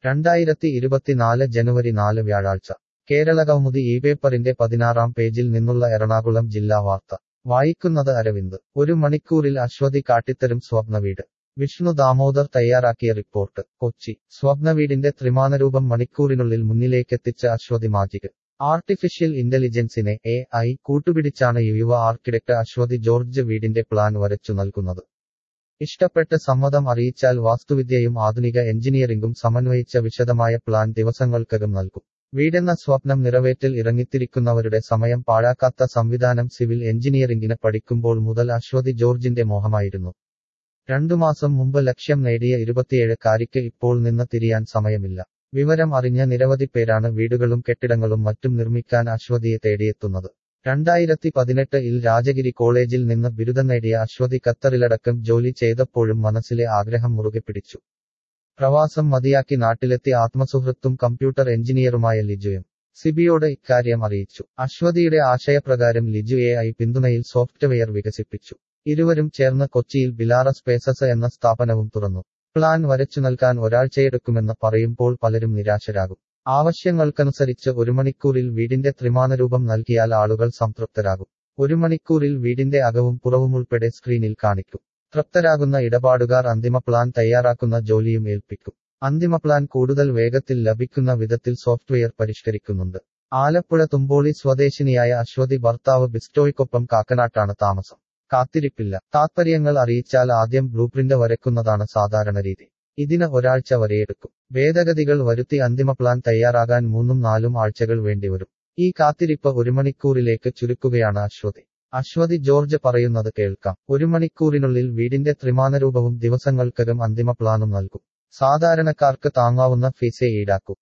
രണ്ടായിരത്തി ഇരുപത്തിനാല് ജനുവരി നാല് വ്യാഴാഴ്ച കേരള കൗമുദി ഈ പേപ്പറിന്റെ പതിനാറാം പേജിൽ നിന്നുള്ള എറണാകുളം ജില്ലാ വാർത്ത വായിക്കുന്നത് അരവിന്ദ് ഒരു മണിക്കൂറിൽ അശ്വതി കാട്ടിത്തരും സ്വപ്നവീട് വിഷ്ണു ദാമോദർ തയ്യാറാക്കിയ റിപ്പോർട്ട് കൊച്ചി സ്വപ്നവീടിന്റെ ത്രിമാനരൂപം മണിക്കൂറിനുള്ളിൽ മുന്നിലേക്കെത്തിച്ച അശ്വതി മാജിക് ആർട്ടിഫിഷ്യൽ ഇന്റലിജൻസിനെ എ ഐ കൂട്ടുപിടിച്ചാണ് യുവ ആർക്കിടെക്ട് അശ്വതി ജോർജ് വീടിന്റെ പ്ലാൻ വരച്ചു നൽകുന്നത് ഇഷ്ടപ്പെട്ട് സമ്മതം അറിയിച്ചാൽ വാസ്തുവിദ്യയും ആധുനിക എഞ്ചിനീയറിംഗും സമന്വയിച്ച വിശദമായ പ്ലാൻ ദിവസങ്ങൾക്കകം നൽകും വീടെന്ന സ്വപ്നം നിറവേറ്റിൽ ഇറങ്ങിത്തിരിക്കുന്നവരുടെ സമയം പാഴാക്കാത്ത സംവിധാനം സിവിൽ എഞ്ചിനീയറിംഗിന് പഠിക്കുമ്പോൾ മുതൽ അശ്വതി ജോർജിന്റെ മോഹമായിരുന്നു രണ്ടു മാസം മുമ്പ് ലക്ഷ്യം നേടിയ ഇരുപത്തിയേഴ് കാരിക്ക് ഇപ്പോൾ നിന്ന് തിരിയാൻ സമയമില്ല വിവരം അറിഞ്ഞ നിരവധി പേരാണ് വീടുകളും കെട്ടിടങ്ങളും മറ്റും നിർമ്മിക്കാൻ അശ്വതിയെ തേടിയെത്തുന്നത് രണ്ടായിരത്തി പതിനെട്ട് ഇൽ രാജഗിരി കോളേജിൽ നിന്ന് ബിരുദം നേടിയ അശ്വതി ഖത്തറിലടക്കം ജോലി ചെയ്തപ്പോഴും മനസ്സിലെ ആഗ്രഹം മുറുകെ പിടിച്ചു പ്രവാസം മതിയാക്കി നാട്ടിലെത്തി ആത്മസുഹൃത്തും കമ്പ്യൂട്ടർ എഞ്ചിനീയറുമായ ലിജുയും സിബിയോട് ഇക്കാര്യം അറിയിച്ചു അശ്വതിയുടെ ആശയപ്രകാരം ലിജു എ ഐ പിന്തുണയിൽ സോഫ്റ്റ്വെയർ വികസിപ്പിച്ചു ഇരുവരും ചേർന്ന് കൊച്ചിയിൽ ബിലാറ സ്പേസസ് എന്ന സ്ഥാപനവും തുറന്നു പ്ലാൻ വരച്ചു നൽകാൻ ഒരാഴ്ചയെടുക്കുമെന്ന് പറയുമ്പോൾ പലരും നിരാശരാകും ആവശ്യങ്ങൾക്കനുസരിച്ച് ഒരു മണിക്കൂറിൽ വീടിന്റെ ത്രിമാനരൂപം നൽകിയാൽ ആളുകൾ സംതൃപ്തരാകും ഒരു മണിക്കൂറിൽ വീടിന്റെ അകവും പുറവുമുൾപ്പെടെ സ്ക്രീനിൽ കാണിക്കും തൃപ്തരാകുന്ന ഇടപാടുകാർ അന്തിമ പ്ലാൻ തയ്യാറാക്കുന്ന ജോലിയും ഏൽപ്പിക്കും അന്തിമ പ്ലാൻ കൂടുതൽ വേഗത്തിൽ ലഭിക്കുന്ന വിധത്തിൽ സോഫ്റ്റ്വെയർ പരിഷ്കരിക്കുന്നുണ്ട് ആലപ്പുഴ തുമ്പോളി സ്വദേശിനിയായ അശ്വതി ഭർത്താവ് ബിസ്റ്റോയ്ക്കൊപ്പം കാക്കനാട്ടാണ് താമസം കാത്തിരിപ്പില്ല താത്പര്യങ്ങൾ അറിയിച്ചാൽ ആദ്യം ബ്ലൂപ്രിന്റ് വരയ്ക്കുന്നതാണ് സാധാരണ രീതി ഇതിന് ഒരാഴ്ച വരെയെടുക്കും ഭേദഗതികൾ വരുത്തി അന്തിമ പ്ലാൻ തയ്യാറാകാൻ മൂന്നും നാലും ആഴ്ചകൾ വേണ്ടിവരും ഈ കാത്തിരിപ്പ് ഒരു മണിക്കൂറിലേക്ക് ചുരുക്കുകയാണ് അശ്വതി അശ്വതി ജോർജ് പറയുന്നത് കേൾക്കാം ഒരു മണിക്കൂറിനുള്ളിൽ വീടിന്റെ ത്രിമാനരൂപവും ദിവസങ്ങൾക്കകം അന്തിമ പ്ലാനും നൽകും സാധാരണക്കാർക്ക് താങ്ങാവുന്ന ഫീസേ ഈടാക്കൂ